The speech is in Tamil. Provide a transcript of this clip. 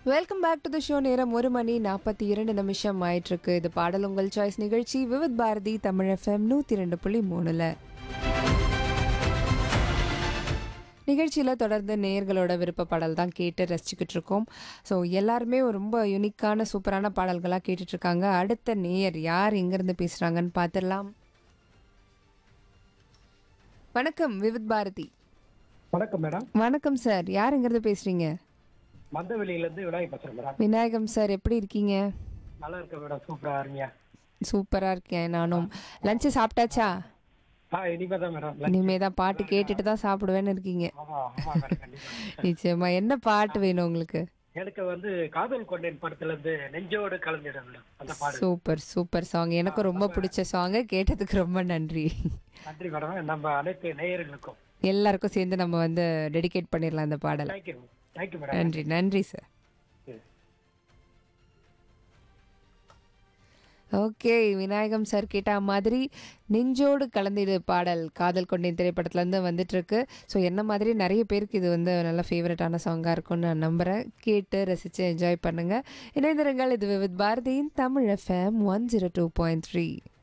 welcome back to the show நேரம் ஒரு மணி நாற்பத்தி இரண்டு நிமிஷம் ஆயிட்டிருக்கு இது பாடல் உங்கள் சாய்ஸ் நிகழ்ச்சி விவித் பாரதி தமிழ் எஃப்எம் நூற்றி ரெண்டு புள்ளி மூணில் நிகழ்ச்சியில் தொடர்ந்து நேயர்களோட விருப்ப பாடல் தான் கேட்டு ரசிச்சுக்கிட்டு இருக்கோம் ஸோ எல்லாருமே ஒரு ரொம்ப யூனிக்கான சூப்பரான பாடல்களாக கேட்டுட்டு இருக்காங்க அடுத்த நேயர் யார் எங்கேருந்து பேசுகிறாங்கன்னு பார்த்துடலாம் வணக்கம் விவித் பாரதி வணக்கம் மேடம் வணக்கம் சார் யார் எங்கேருந்து பேசுகிறீங்க மந்தவெளியில இருந்து விநாயகர் பேசுறேன் மேடம் விநாயகம் சார் எப்படி இருக்கீங்க நல்லா இருக்கேன் மேடம் சூப்பரா அருமையா சூப்பராக இருக்கேன் நானும் லஞ்சு சாப்பிட்டாச்சா ஆ இனிமே தான் மேடம் இனிமே தான் பாட்டு கேட்டுட்டு தான் சாப்பிடுவேன்னு இருக்கீங்க ஆமா ஆமா மேடம் கண்டிப்பா நிச்சயமா என்ன பாட்டு வேணும் உங்களுக்கு எனக்கு வந்து காதல் கொண்டேன் படத்துல இருந்து நெஞ்சோடு கலந்துடும் மேடம் அந்த பாடு சூப்பர் சூப்பர் சாங் எனக்கு ரொம்ப பிடிச்ச சாங் கேட்டதுக்கு ரொம்ப நன்றி நன்றி மேடம் நம்ம அனைத்து நேயர்களுக்கும் எல்லாருக்கும் சேர்ந்து நம்ம வந்து டெடிகேட் பண்ணிடலாம் இந்த பாடலை தேங்க்யூ தேங்க்யூ மேடம் நன்றி நன்றி சார் ஓகே விநாயகம் சார் கேட்ட மாதிரி நெஞ்சோடு கலந்திடு பாடல் காதல் கொண்டேன் திரைப்படத்துலேருந்து வந்துட்டு இருக்கு ஸோ என்ன மாதிரி நிறைய பேருக்கு இது வந்து நல்ல ஃபேவரட்டான சாங்காக இருக்கும்னு நான் நம்புகிறேன் கேட்டு ரசித்து என்ஜாய் பண்ணுங்கள் இணைந்திருங்கள் இது வித் பாரதியின் Tamil FM one zero two point three